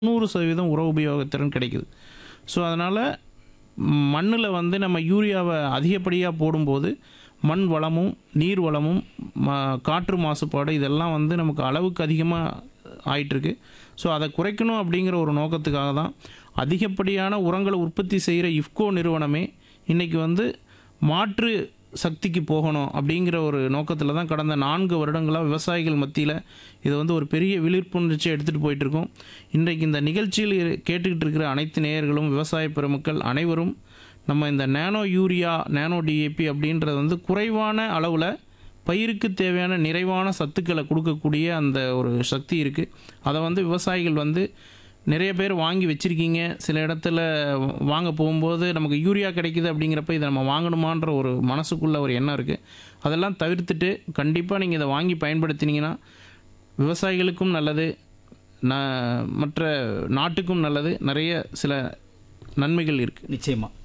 நூறு சதவீதம் உர உபயோகத்திறன் கிடைக்குது ஸோ அதனால் மண்ணில் வந்து நம்ம யூரியாவை அதிகப்படியாக போடும்போது மண் வளமும் நீர் வளமும் ம- காற்று மாசுபாடு இதெல்லாம் வந்து நமக்கு அளவுக்கு அதிகமாக ஆயிட்டிருக்கு ஸோ அதை குறைக்கணும் அப்படிங்கிற ஒரு நோக்கத்துக்காக தான் அதிகப்படியான உரங்களை உற்பத்தி செய்கிற இஃப்கோ நிறுவனமே இன்றைக்கி வந்து மாற்று சக்திக்கு போகணும் அப்படிங்கிற ஒரு நோக்கத்தில் தான் கடந்த நான்கு வருடங்களாக விவசாயிகள் மத்தியில் இதை வந்து ஒரு பெரிய விழிப்புணர்ச்சி எடுத்துகிட்டு போயிட்டுருக்கோம் இன்றைக்கு இந்த நிகழ்ச்சியில் இரு- கேட்டுக்கிட்டு இருக்கிற அனைத்து நேயர்களும் விவசாய பெருமக்கள் அனைவரும் நம்ம இந்த நேனோ யூரியா நேனோ டிஏபி அப்படின்றது வந்து குறைவான அளவில் பயிருக்கு தேவையான நிறைவான சத்துக்களை கொடுக்கக்கூடிய அந்த ஒரு சக்தி இருக்குது அதை வந்து விவசாயிகள் வந்து நிறைய பேர் வாங்கி வச்சுருக்கீங்க சில இடத்துல வாங்க போகும்போது நமக்கு யூரியா கிடைக்குது அப்படிங்கிறப்ப இதை நம்ம வாங்கணுமான்ற ஒரு மனசுக்குள்ள ஒரு எண்ணம் இருக்குது அதெல்லாம் தவிர்த்துட்டு கண்டிப்பாக நீங்கள் இதை வாங்கி பயன்படுத்தினீங்கன்னா விவசாயிகளுக்கும் நல்லது ந மற்ற நாட்டுக்கும் நல்லது நிறைய சில நன்மைகள் இருக்குது நிச்சயமா